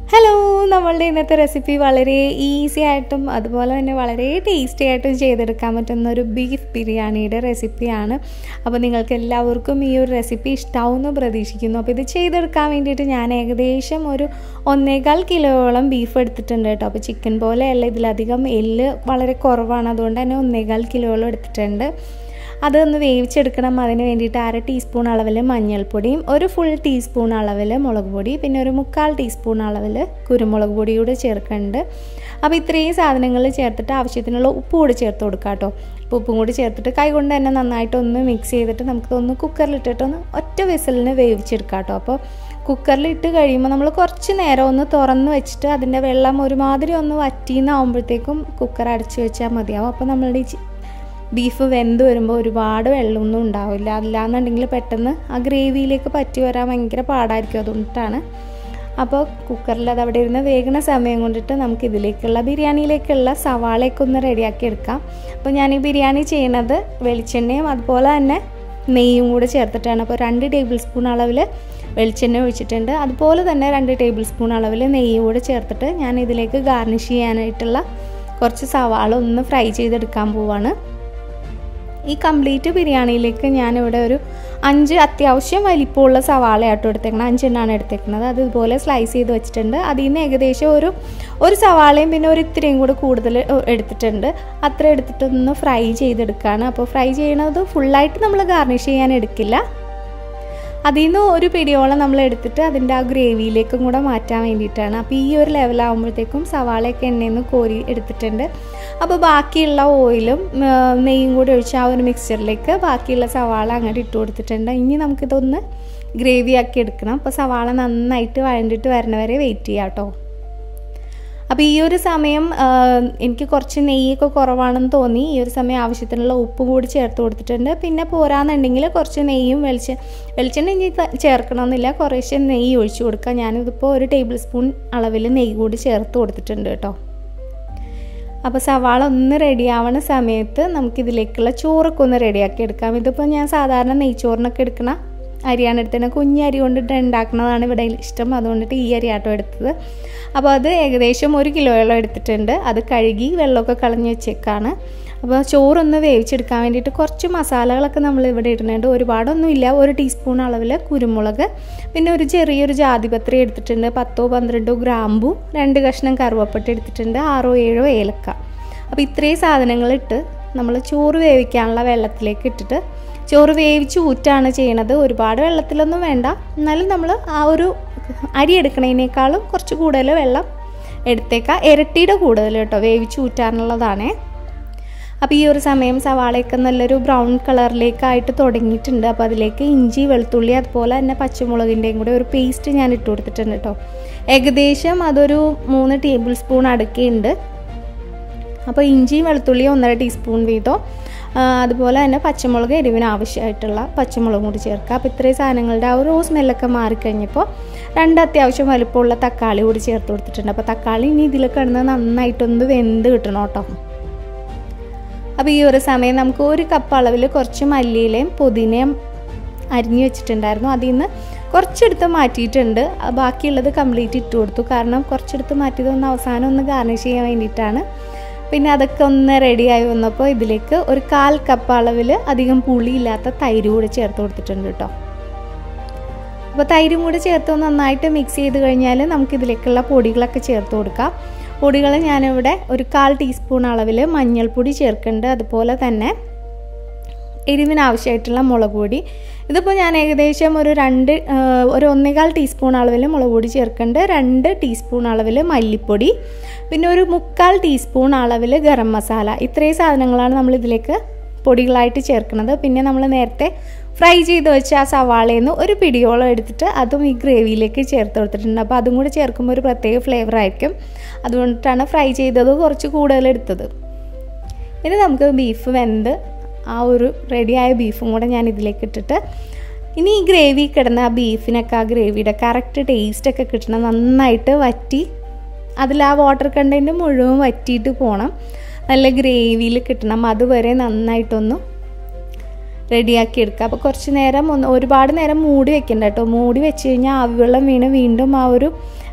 hello നമ്മളുടെ ഇന്നത്തെ recipe വളരെ ഈസി ആയിട്ടും അതുപോലെ തന്നെ വളരെ ടേസ്റ്റി ആയിട്ടും ചെയ്തെടുക്കാൻ പറ്റുന്ന ഒരു ബീഫ് ബിരിയാണിയുടെ റെസിപ്പിയാണ് അപ്പോൾ നിങ്ങൾക്ക് എല്ലാവർക്കും ഈ ഒരു റെസിപ്പി ഇഷ്ടാവുമെന്ന് പ്രതീക്ഷിക്കുന്നു അപ്പോൾ ഇത് ചെയ്തെടുക്കാൻ വേണ്ടിയിട്ട് ഞാൻ ഏകദേശം ഒരു ഒന്നേകാൽ കിലോയോളം ബീഫ് എടുത്തിട്ടുണ്ട് കേട്ടോ അപ്പോൾ ചിക്കൻ പോലെയല്ല ഇതിലധികം എല്ല് വളരെ കുറവാണ് അതുകൊണ്ട് തന്നെ ഒന്നേകാൽ കിലോയോളം എടുത്തിട്ടുണ്ട് അതൊന്ന് വേവിച്ചെടുക്കണം അതിന് വേണ്ടിയിട്ട് അര ടീസ്പൂൺ അളവിൽ മഞ്ഞൾപ്പൊടിയും ഒരു ഫുൾ ടീസ്പൂൺ അളവിൽ മുളക് പൊടി പിന്നെ ഒരു മുക്കാൽ ടീസ്പൂൺ അളവിൽ കുരുമുളക് പൊടി കൂടെ ചേർക്കുന്നുണ്ട് അപ്പോൾ ഇത്രയും സാധനങ്ങൾ ചേർത്തിട്ട് ആവശ്യത്തിനുള്ള ഉപ്പ് കൂടി ചേർത്ത് കൊടുക്കുക കേട്ടോ അപ്പോൾ ഉപ്പും കൂടി ചേർത്തിട്ട് കൈ കൊണ്ട് തന്നെ നന്നായിട്ടൊന്ന് മിക്സ് ചെയ്തിട്ട് നമുക്കിതൊന്ന് കുക്കറിലിട്ടിട്ടൊന്ന് ഒറ്റ വിസലിന് വേവിച്ചെടുക്കാം കേട്ടോ അപ്പോൾ കുക്കറിൽ ഇട്ട് കഴിയുമ്പോൾ നമ്മൾ കുറച്ച് നേരം ഒന്ന് തുറന്ന് വെച്ചിട്ട് അതിൻ്റെ വെള്ളം ഒരുമാതിരി ഒന്ന് വറ്റീന്നാവുമ്പോഴത്തേക്കും കുക്കർ അടച്ച് വെച്ചാൽ മതിയാവും അപ്പോൾ നമ്മളുടെ ഈ ബീഫ് വെന്ത് വരുമ്പോൾ ഒരുപാട് വെള്ളമൊന്നും ഉണ്ടാവില്ല അല്ലാന്നുണ്ടെങ്കിൽ പെട്ടെന്ന് ആ ഗ്രേവിയിലേക്ക് പറ്റി വരാൻ ഭയങ്കര പാടായിരിക്കും അതുകൊണ്ടിട്ടാണ് അപ്പോൾ കുക്കറിൽ അത് അവിടെ ഇരുന്ന് വേഗണ സമയം കൊണ്ടിട്ട് നമുക്ക് ഇതിലേക്കുള്ള ബിരിയാണിയിലേക്കുള്ള സവാളയൊക്കെ ഒന്ന് റെഡിയാക്കി എടുക്കാം അപ്പോൾ ഞാൻ ഈ ബിരിയാണി ചെയ്യണത് വെളിച്ചെണ്ണയും അതുപോലെ തന്നെ നെയ്യും കൂടെ ചേർത്തിട്ടാണ് അപ്പോൾ രണ്ട് ടേബിൾ സ്പൂൺ അളവിൽ വെളിച്ചെണ്ണ ഒഴിച്ചിട്ടുണ്ട് അതുപോലെ തന്നെ രണ്ട് ടേബിൾ സ്പൂൺ അളവിൽ നെയ്യും കൂടെ ചേർത്തിട്ട് ഞാൻ ഇതിലേക്ക് ഗാർണിഷ് ചെയ്യാനായിട്ടുള്ള കുറച്ച് സവാള ഒന്ന് ഫ്രൈ ചെയ്തെടുക്കാൻ പോവാണ് ഈ കംപ്ലീറ്റ് ബിരിയാണിയിലേക്ക് ഞാനിവിടെ ഒരു അഞ്ച് അത്യാവശ്യം വലിപ്പമുള്ള സവാളയാട്ടോ എടുത്തേക്കണം അഞ്ചെണ്ണമാണ് എടുത്തേക്കുന്നത് അത് ഇതുപോലെ സ്ലൈസ് ചെയ്ത് വെച്ചിട്ടുണ്ട് അതിൽ നിന്ന് ഏകദേശം ഒരു ഒരു സവാളയും പിന്നെ ഒരു ഇത്രയും കൂടെ കൂടുതൽ എടുത്തിട്ടുണ്ട് അത്ര എടുത്തിട്ടൊന്ന് ഫ്രൈ ചെയ്തെടുക്കുകയാണ് അപ്പോൾ ഫ്രൈ ചെയ്യണത് ഫുള്ളായിട്ട് നമ്മൾ ഗാർണിഷ് ചെയ്യാൻ എടുക്കില്ല അതിൽ നിന്ന് ഒരു പിടിയോളം നമ്മൾ എടുത്തിട്ട് അതിൻ്റെ ആ ഗ്രേവിയിലേക്കും കൂടെ മാറ്റാൻ വേണ്ടിയിട്ടാണ് അപ്പോൾ ഈ ഒരു ലെവലാകുമ്പോഴത്തേക്കും സവാളയൊക്കെ എണ്ണയിൽ നിന്ന് കോരി എടുത്തിട്ടുണ്ട് അപ്പോൾ ബാക്കിയുള്ള ഓയിലും നെയ്യും കൂടി ഒഴിച്ച് ആ ഒരു മിക്സ്ചറിലേക്ക് ബാക്കിയുള്ള സവാള അങ്ങോട്ട് ഇട്ട് കൊടുത്തിട്ടുണ്ട് ഇനി നമുക്കിതൊന്ന് ഗ്രേവി ആക്കി എടുക്കണം അപ്പോൾ സവാള നന്നായിട്ട് വഴണ്ടിട്ട് വരണവരെ വെയിറ്റ് ചെയ്യാം കേട്ടോ അപ്പോൾ ഈ ഒരു സമയം എനിക്ക് കുറച്ച് നെയ്യൊക്കെ കുറവാണെന്ന് തോന്നി ഈ ഒരു സമയം ആവശ്യത്തിനുള്ള ഉപ്പ് കൂടി ചേർത്ത് കൊടുത്തിട്ടുണ്ട് പിന്നെ പോരാന്നുണ്ടെങ്കിൽ കുറച്ച് നെയ്യും വെളിച്ച വെളിച്ചെണ്ണ ഇനി ചേർക്കണമെന്നില്ല കുറേശ്ശെ നെയ്യ് ഒഴിച്ചു കൊടുക്കുക ഞാനിതിപ്പോൾ ഒരു ടേബിൾ സ്പൂൺ അളവിൽ നെയ്യ് കൂടി ചേർത്ത് കൊടുത്തിട്ടുണ്ട് കേട്ടോ അപ്പോൾ സവാള ഒന്ന് റെഡിയാവണ സമയത്ത് നമുക്കിതിലേക്കുള്ള ചോറൊക്കെ ഒന്ന് റെഡിയാക്കി എടുക്കാം ഇതിപ്പോൾ ഞാൻ സാധാരണ നെയ്ച്ചോറിനൊക്കെ എടുക്കണ അരിയാണ് എടുത്തത് കുഞ്ഞ് അരി കൊണ്ടിട്ട് ഉണ്ടാക്കുന്നതാണ് ഇവിടെ ഇഷ്ടം അതുകൊണ്ടിട്ട് ഈ അരി ആട്ടോ എടുത്തത് അപ്പോൾ അത് ഏകദേശം ഒരു കിലോയോളം എടുത്തിട്ടുണ്ട് അത് കഴുകി വെള്ളമൊക്കെ കളഞ്ഞ് വെച്ചേക്കാണ് അപ്പോൾ ചോറൊന്ന് വേവിച്ചെടുക്കാൻ വേണ്ടിയിട്ട് കുറച്ച് മസാലകളൊക്കെ നമ്മൾ ഇവിടെ ഇടുന്നുണ്ട് ഒരുപാടൊന്നുമില്ല ഒരു ടീസ്പൂൺ അളവിൽ കുരുമുളക് പിന്നെ ഒരു ചെറിയൊരു ജാതിപത്രി എടുത്തിട്ടുണ്ട് പത്തോ പന്ത്രണ്ടോ ഗ്രാമ്പു രണ്ട് കഷ്ണം കറുവപ്പട്ട എടുത്തിട്ടുണ്ട് ആറോ ഏഴോ ഏലക്ക അപ്പോൾ ഇത്രയും സാധനങ്ങളിട്ട് നമ്മൾ ചോറ് വേവിക്കാനുള്ള വെള്ളത്തിലേക്ക് ഇട്ടിട്ട് ചോറ് വേവിച്ച് ഊറ്റാണ് ചെയ്യണത് ഒരുപാട് വെള്ളത്തിലൊന്നും വേണ്ട എന്നാലും നമ്മൾ ആ ഒരു അരി എടുക്കണതിനേക്കാളും കുറച്ച് കൂടുതൽ വെള്ളം എടുത്തേക്കാം ഇരട്ടിയുടെ കൂടുതൽ കേട്ടോ വേവിച്ച് ഊറ്റാനുള്ളതാണേ അപ്പോൾ ഈ ഒരു സമയം സവാളയൊക്കെ നല്ലൊരു ബ്രൗൺ കളറിലേക്കായിട്ട് തുടങ്ങിയിട്ടുണ്ട് അപ്പോൾ അതിലേക്ക് ഇഞ്ചി വെളുത്തുള്ളി അതുപോലെ തന്നെ പച്ചമുളകിൻ്റെയും കൂടെ ഒരു പേസ്റ്റ് ഞാൻ ഇട്ട് കൊടുത്തിട്ടുണ്ട് കേട്ടോ ഏകദേശം അതൊരു മൂന്ന് ടേബിൾ സ്പൂൺ അടുക്കുന്നുണ്ട് അപ്പോൾ ഇഞ്ചിയും വെളുത്തുള്ളിയും ഒന്നര ടീസ്പൂൺ വീതം അതുപോലെ തന്നെ പച്ചമുളക് എരിവിന് ആവശ്യമായിട്ടുള്ള പച്ചമുളകും കൂടി ചേർക്കുക അപ്പോൾ ഇത്രയും സാധനങ്ങളുടെ ആ ഒരു സ്മെല്ലൊക്കെ മാറിക്കഴിഞ്ഞപ്പോൾ രണ്ട് അത്യാവശ്യം വലുപ്പമുള്ള തക്കാളി കൂടി ചേർത്ത് കൊടുത്തിട്ടുണ്ട് അപ്പോൾ തക്കാളി ഇനി ഇതിൽ കിടന്ന് നന്നായിട്ടൊന്ന് വെന്ത് കിട്ടണം കേട്ടോ അപ്പോൾ ഈ ഒരു സമയം നമുക്ക് ഒരു കപ്പ് അളവിൽ കുറച്ച് മല്ലിയിലയും പുതിനയും അരിഞ്ഞു വെച്ചിട്ടുണ്ടായിരുന്നു അതിൽ നിന്ന് കുറച്ചെടുത്ത് മാറ്റിയിട്ടുണ്ട് ബാക്കിയുള്ളത് കംപ്ലീറ്റ് ഇട്ട് കൊടുത്തു കാരണം കുറച്ചെടുത്ത് മാറ്റിയത് ഒന്ന് അവസാനം ഒന്ന് ഗാർണിഷ് ചെയ്യാൻ വേണ്ടിയിട്ടാണ് പിന്നെ അതൊക്കെ ഒന്ന് റെഡിയായി വന്നപ്പോൾ ഇതിലേക്ക് ഒരു കാൽ കപ്പ് അളവിൽ അധികം പുളിയില്ലാത്ത തൈര് കൂടി ചേർത്ത് കൊടുത്തിട്ടുണ്ട് കേട്ടോ അപ്പോൾ തൈരും കൂടി ചേർത്ത് നന്നായിട്ട് മിക്സ് ചെയ്ത് കഴിഞ്ഞാൽ നമുക്ക് ഇതിലേക്കുള്ള പൊടികളൊക്കെ ചേർത്ത് കൊടുക്കാം പൊടികൾ ഞാനിവിടെ ഒരു കാൽ ടീസ്പൂൺ അളവിൽ മഞ്ഞൾപ്പൊടി ചേർക്കുന്നുണ്ട് അതുപോലെ തന്നെ എരിവിന് ആവശ്യമായിട്ടുള്ള മുളക് പൊടി ഇതിപ്പോൾ ഞാൻ ഏകദേശം ഒരു രണ്ട് ഒരു ഒന്നേകാൽ ടീസ്പൂൺ അളവിൽ മുളക് പൊടി ചേർക്കുന്നുണ്ട് രണ്ട് ടീസ്പൂൺ അളവിൽ മല്ലിപ്പൊടി പിന്നെ ഒരു മുക്കാൽ ടീസ്പൂൺ അളവിൽ ഗരം മസാല ഇത്രയും സാധനങ്ങളാണ് നമ്മൾ ഇതിലേക്ക് പൊടികളായിട്ട് ചേർക്കുന്നത് പിന്നെ നമ്മൾ നേരത്തെ ഫ്രൈ ചെയ്ത് വെച്ച ആ സവാളയിൽ നിന്ന് ഒരു പിടിയോളം എടുത്തിട്ട് അതും ഈ ഗ്രേവിയിലേക്ക് ചേർത്ത് കൊടുത്തിട്ടുണ്ട് അപ്പോൾ അതും കൂടി ചേർക്കുമ്പോൾ ഒരു പ്രത്യേക ഫ്ലേവർ ആയിരിക്കും അതുകൊണ്ടിട്ടാണ് ഫ്രൈ ചെയ്തത് കുറച്ച് കൂടുതൽ എടുത്തത് ഇനി നമുക്ക് ബീഫ് വെന്ത് ആ ഒരു റെഡിയായ ബീഫും കൂടെ ഞാൻ ഇതിലേക്ക് ഇട്ടിട്ട് ഇനി ഈ ഗ്രേവി കിടന്ന ആ ബീഫിനൊക്കെ ആ ഗ്രേവിയുടെ കറക്റ്റ് ടേസ്റ്റൊക്കെ കിട്ടണം നന്നായിട്ട് വറ്റി അതിൽ ആ വാട്ടർ കണ്ടൻറ്റ് മുഴുവൻ വറ്റിയിട്ട് പോകണം നല്ല ഗ്രേവിയിൽ കിട്ടണം അതുവരെ നന്നായിട്ടൊന്ന് റെഡിയാക്കി എടുക്കുക അപ്പോൾ കുറച്ച് നേരം ഒന്ന് ഒരുപാട് നേരം മൂടി വെക്കണ്ട കേട്ടോ മൂടി വെച്ച് കഴിഞ്ഞാൽ ആവിവെള്ളം വീണ് വീണ്ടും ആ ഒരു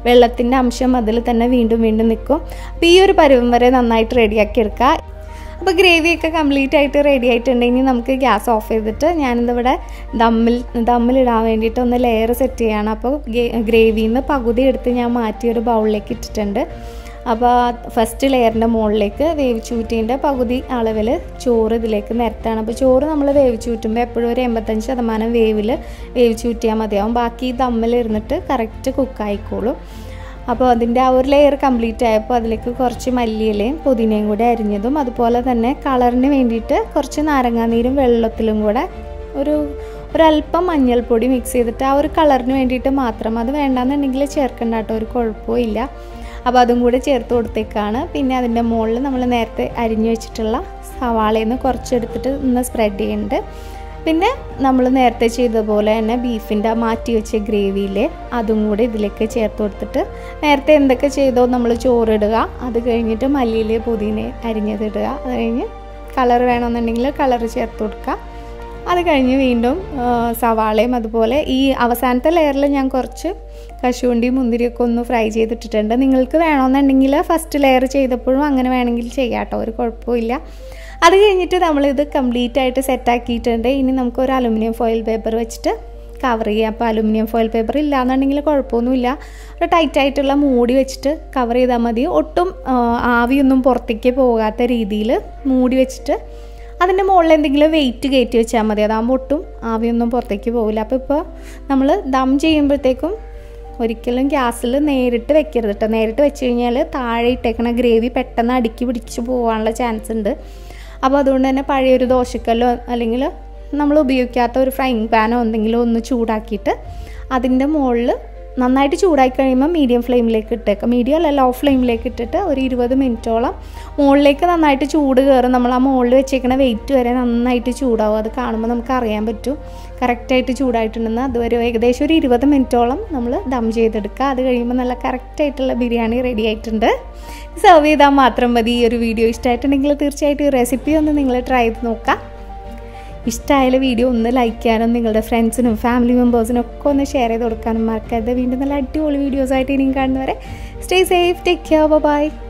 വെള്ളത്തിൻ്റെ അംശം അതിൽ തന്നെ വീണ്ടും വീണ്ടും നിൽക്കും അപ്പോൾ ഈ ഒരു പരുവം വരെ നന്നായിട്ട് റെഡിയാക്കി എടുക്കുക അപ്പോൾ ഗ്രേവിയൊക്കെ കംപ്ലീറ്റ് ആയിട്ട് റെഡി ആയിട്ടുണ്ടെങ്കിൽ നമുക്ക് ഗ്യാസ് ഓഫ് ചെയ്തിട്ട് ഞാനിതിവിടെ ദമ്മിൽ ദമ്മിലിടാൻ വേണ്ടിയിട്ട് ഒന്ന് ലെയർ സെറ്റ് ചെയ്യാണ് അപ്പോൾ ഗ്രേവിയിൽ നിന്ന് പകുതി എടുത്ത് ഞാൻ മാറ്റി ഒരു ബൗളിലേക്ക് ഇട്ടിട്ടുണ്ട് അപ്പോൾ ഫസ്റ്റ് ലെയറിൻ്റെ മുകളിലേക്ക് വേവിച്ചൂറ്റീൻ്റെ പകുതി അളവിൽ ചോറ് ഇതിലേക്ക് നിരത്താണ് അപ്പോൾ ചോറ് നമ്മൾ വേവിച്ചൂറ്റുമ്പോൾ എപ്പോഴും ഒരു എൺപത്തഞ്ച് ശതമാനം വേവിൽ വേവിച്ചൂറ്റിയാൽ മതിയാവും ബാക്കി ദമ്മിലിരുന്നിട്ട് കറക്റ്റ് കുക്കായിക്കോളും അപ്പോൾ അതിൻ്റെ ആ ഒരു ലെയർ കംപ്ലീറ്റ് ആയപ്പോൾ അതിലേക്ക് കുറച്ച് മല്ലിയിലയും പുതിനയും കൂടെ അരിഞ്ഞതും അതുപോലെ തന്നെ കളറിന് വേണ്ടിയിട്ട് കുറച്ച് നാരങ്ങാനീരും വെള്ളത്തിലും കൂടെ ഒരു ഒരല്പം മഞ്ഞൾപ്പൊടി മിക്സ് ചെയ്തിട്ട് ആ ഒരു കളറിന് വേണ്ടിയിട്ട് മാത്രം അത് വേണ്ടാന്നുണ്ടെങ്കിൽ ചേർക്കണ്ട കേട്ടോ ഒരു കുഴപ്പവും ഇല്ല അപ്പോൾ അതും കൂടെ ചേർത്ത് കൊടുത്തേക്കാണ് പിന്നെ അതിൻ്റെ മുകളിൽ നമ്മൾ നേരത്തെ അരിഞ്ഞു വെച്ചിട്ടുള്ള സവാളയിൽ നിന്ന് കുറച്ചെടുത്തിട്ട് ഒന്ന് സ്പ്രെഡ് ചെയ്യുന്നുണ്ട് പിന്നെ നമ്മൾ നേരത്തെ ചെയ്ത പോലെ തന്നെ ബീഫിൻ്റെ മാറ്റി വെച്ച ഗ്രേവിയിൽ അതും കൂടി ഇതിലേക്ക് ചേർത്ത് കൊടുത്തിട്ട് നേരത്തെ എന്തൊക്കെ ചെയ്തോ നമ്മൾ ചോറിടുക അത് കഴിഞ്ഞിട്ട് മല്ലിയിൽ പുതിന അരിഞ്ഞതിടുക അത് കഴിഞ്ഞ് കളർ വേണമെന്നുണ്ടെങ്കിൽ കളർ ചേർത്ത് കൊടുക്കുക അത് കഴിഞ്ഞ് വീണ്ടും സവാളയും അതുപോലെ ഈ അവസാനത്തെ ലെയറിൽ ഞാൻ കുറച്ച് കശുവണ്ടി മുന്തിരിയൊക്കെ ഒന്ന് ഫ്രൈ ചെയ്തിട്ടിട്ടുണ്ട് നിങ്ങൾക്ക് വേണമെന്നുണ്ടെങ്കിൽ ഫസ്റ്റ് ലെയർ ചെയ്തപ്പോഴും അങ്ങനെ വേണമെങ്കിൽ ചെയ്യാം കേട്ടോ ഒരു കുഴപ്പമില്ല അത് കഴിഞ്ഞിട്ട് നമ്മളിത് കംപ്ലീറ്റ് ആയിട്ട് സെറ്റാക്കിയിട്ടുണ്ട് ഇനി നമുക്ക് ഒരു അലുമിനിയം ഫോയിൽ പേപ്പർ വെച്ചിട്ട് കവർ ചെയ്യാം അപ്പോൾ അലുമിനിയം ഫോയിൽ പേപ്പർ ഇല്ലാന്നുണ്ടെങ്കിൽ കുഴപ്പമൊന്നുമില്ല ഒരു ടൈറ്റ് ആയിട്ടുള്ള മൂടി വെച്ചിട്ട് കവർ ചെയ്താൽ മതി ഒട്ടും ആവിയൊന്നും പുറത്തേക്ക് പോകാത്ത രീതിയിൽ മൂടി വെച്ചിട്ട് അതിൻ്റെ മുകളിൽ എന്തെങ്കിലും വെയിറ്റ് കയറ്റി വെച്ചാൽ മതി അതാകുമ്പോൾ ഒട്ടും ആവിയൊന്നും പുറത്തേക്ക് പോകില്ല അപ്പോൾ ഇപ്പോൾ നമ്മൾ ദം ചെയ്യുമ്പോഴത്തേക്കും ഒരിക്കലും ഗ്യാസിൽ നേരിട്ട് വെക്കരുത് കേട്ടോ നേരിട്ട് വെച്ച് കഴിഞ്ഞാൽ താഴെ ഇട്ടേക്കണ ഗ്രേവി പെട്ടെന്ന് അടുക്കി പിടിച്ച് പോകാനുള്ള ചാൻസ് ഉണ്ട് അപ്പോൾ അതുകൊണ്ട് തന്നെ പഴയൊരു ദോശക്കല്ലോ അല്ലെങ്കിൽ നമ്മൾ ഉപയോഗിക്കാത്ത ഒരു ഫ്രൈങ് പാനോ എന്തെങ്കിലും ഒന്ന് ചൂടാക്കിയിട്ട് അതിൻ്റെ മുകളിൽ നന്നായിട്ട് ചൂടായി കഴിയുമ്പോൾ മീഡിയം ഫ്ലെയിമിലേക്ക് ഇട്ടേക്കാം മീഡിയം അല്ല ലോ ഫ്ലെയിമിലേക്ക് ഇട്ടിട്ട് ഒരു ഇരുപത് മിനിറ്റോളം മുകളിലേക്ക് നന്നായിട്ട് ചൂട് കയറും നമ്മൾ ആ മുകളിൽ വെച്ചേക്കണ വെയിറ്റ് വരെ നന്നായിട്ട് ചൂടാവും അത് കാണുമ്പോൾ നമുക്ക് അറിയാൻ പറ്റും കറക്റ്റായിട്ട് ചൂടായിട്ടുണ്ടെന്ന് അതുവരെ ഏകദേശം ഒരു ഇരുപത് മിനിറ്റോളം നമ്മൾ ദം ചെയ്തെടുക്കുക അത് കഴിയുമ്പോൾ നല്ല കറക്റ്റായിട്ടുള്ള ബിരിയാണി റെഡി ആയിട്ടുണ്ട് സെർവ് ചെയ്താൽ മാത്രം മതി ഈ ഒരു വീഡിയോ ഇഷ്ടമായിട്ടുണ്ടെങ്കിൽ തീർച്ചയായിട്ടും ഈ റെസിപ്പി ഒന്ന് നിങ്ങൾ ട്രൈ ചെയ്ത് നോക്കാം ഇഷ്ടമായാലും വീഡിയോ ഒന്ന് ലൈക്ക് ചെയ്യാനും നിങ്ങളുടെ ഫ്രണ്ട്സിനും ഫാമിലി മെമ്പേഴ്സിനും ഒക്കെ ഒന്ന് ഷെയർ ചെയ്ത് കൊടുക്കാനും മറക്കരുത് വീണ്ടും നല്ല അടിപൊളി വീഡിയോസായിട്ട് ഇനിയും കാണുന്നവരെ stay safe take care by